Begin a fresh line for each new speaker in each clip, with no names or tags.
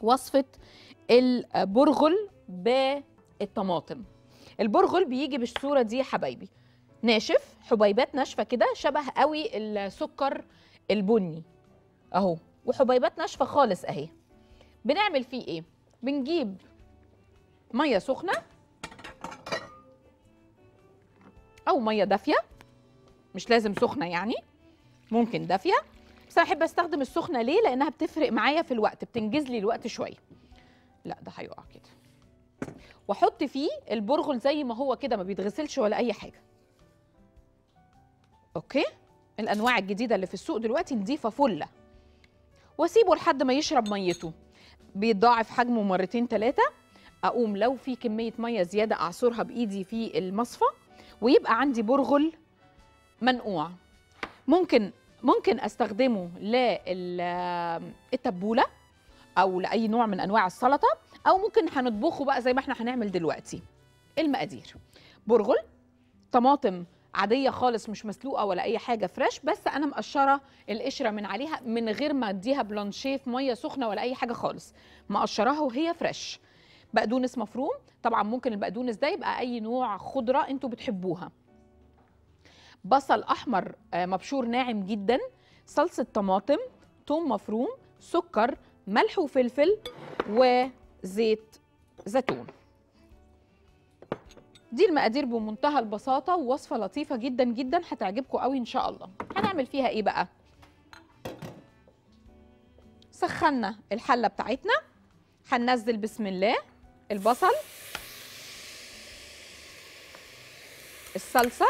وصفه البرغل بالطماطم البرغل بيجي بالصوره دي يا حبايبي ناشف حبيبات ناشفه كده شبه قوي السكر البني اهو وحبيبات ناشفه خالص اهي بنعمل فيه ايه بنجيب ميه سخنه او ميه دافيه مش لازم سخنه يعني ممكن دافيه بس انا احب استخدم السخنه ليه لانها بتفرق معايا في الوقت بتنجز لي الوقت شويه لا ده هيقع كده واحط فيه البرغل زي ما هو كده ما بيتغسلش ولا اي حاجه اوكي الانواع الجديده اللي في السوق دلوقتي نضيفه فله واسيبه لحد ما يشرب ميته بيتضاعف حجمه مرتين ثلاثه اقوم لو في كميه ميه زياده اعصرها بايدي في المصفى ويبقى عندي برغل منقوع ممكن ممكن استخدمه للتبوله او لاي نوع من انواع السلطه او ممكن هنطبخه بقى زي ما احنا هنعمل دلوقتي المقادير برغل طماطم عاديه خالص مش مسلوقه ولا اي حاجه فريش بس انا مقشره القشره من عليها من غير ما اديها بلانشيه في ميه سخنه ولا اي حاجه خالص مقشراها وهي فريش بقدونس مفروم طبعا ممكن البقدونس ده يبقى اي نوع خضره انتوا بتحبوها بصل احمر آه، مبشور ناعم جدا صلصه طماطم ثوم مفروم سكر ملح وفلفل وزيت زيتون دي المقادير بمنتهى البساطه ووصفه لطيفه جدا جدا هتعجبكم قوي ان شاء الله هنعمل فيها ايه بقى سخنا الحله بتاعتنا هننزل بسم الله البصل الصلصه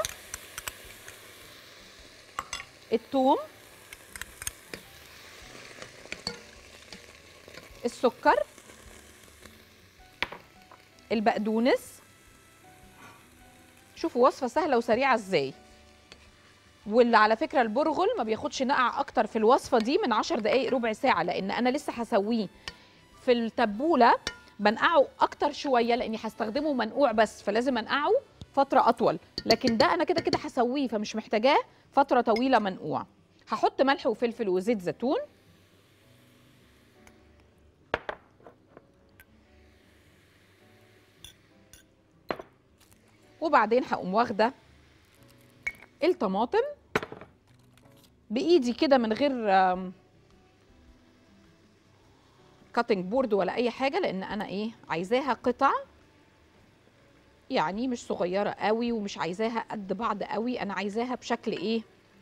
الثوم السكر البقدونس شوفوا وصفه سهله وسريعه ازاي واللي على فكره البرغل ما بياخدش نقع اكتر في الوصفه دي من 10 دقائق ربع ساعه لان انا لسه هسويه في التبوله بنقعه اكتر شويه لاني هستخدمه منقوع بس فلازم انقعه فتره اطول لكن ده انا كده كده هسويه فمش محتاجاه فتره طويله منقوع هحط ملح وفلفل وزيت زيتون وبعدين هقوم واخده الطماطم بايدي كده من غير كاتنج بورد ولا اي حاجه لان انا ايه عايزاها قطع يعني مش صغيره قوي ومش عايزاها قد بعض قوي انا عايزاها بشكل ايه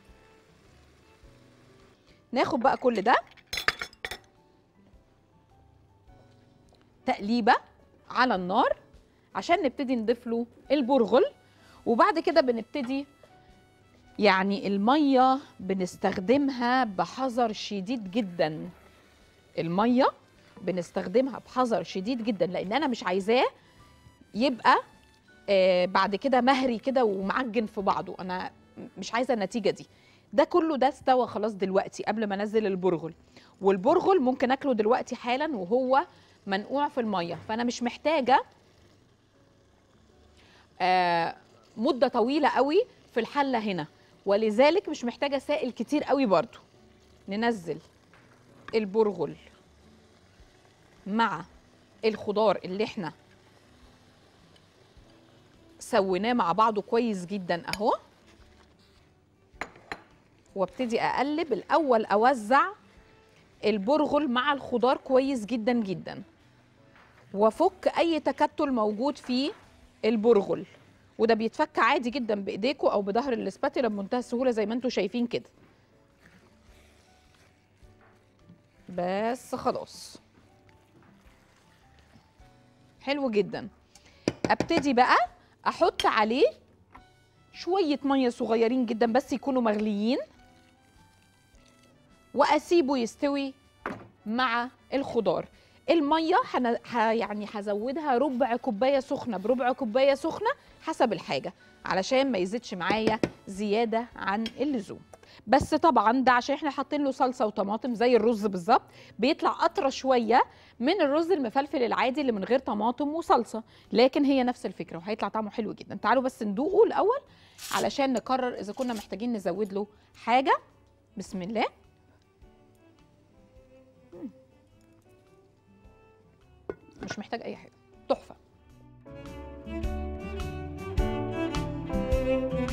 ناخد بقى كل ده تقليبه على النار عشان نبتدي نضيف له البرغل وبعد كده بنبتدي يعني الميه بنستخدمها بحذر شديد جدا الميه بنستخدمها بحذر شديد جدا لان انا مش عايزاه يبقى آه بعد كده مهري كده ومعجن في بعضه انا مش عايزه النتيجه دي ده كله ده استوى خلاص دلوقتي قبل ما انزل البرغل والبرغل ممكن اكله دلوقتي حالا وهو منقوع في الميه فانا مش محتاجه آه مده طويله قوي في الحله هنا ولذلك مش محتاجه سائل كتير قوي برضو ننزل البرغل مع الخضار اللي احنا سويناه مع بعضه كويس جدا اهو وابتدي اقلب الاول اوزع البرغل مع الخضار كويس جدا جدا وافك اي تكتل موجود في البرغل وده بيتفك عادي جدا بايديكم او بظهر الاسباتيلا بمنتهى السهوله زي ما انتم شايفين كده بس خلاص حلو جدا ابتدي بقى احط عليه شويه ميه صغيرين جدا بس يكونوا مغليين واسيبه يستوي مع الخضار الميه حن... ح... يعني هزودها ربع كوبايه سخنه بربع كوبايه سخنه حسب الحاجه علشان ما يزيدش معايا زياده عن اللزوم بس طبعا ده عشان احنا حاطين له صلصه وطماطم زي الرز بالظبط بيطلع اطرى شويه من الرز المفلفل العادي اللي من غير طماطم وصلصه لكن هي نفس الفكره وهيطلع طعمه حلو جدا تعالوا بس ندوقه الاول علشان نقرر اذا كنا محتاجين نزود له حاجه بسم الله مش محتاج اي حاجه تحفه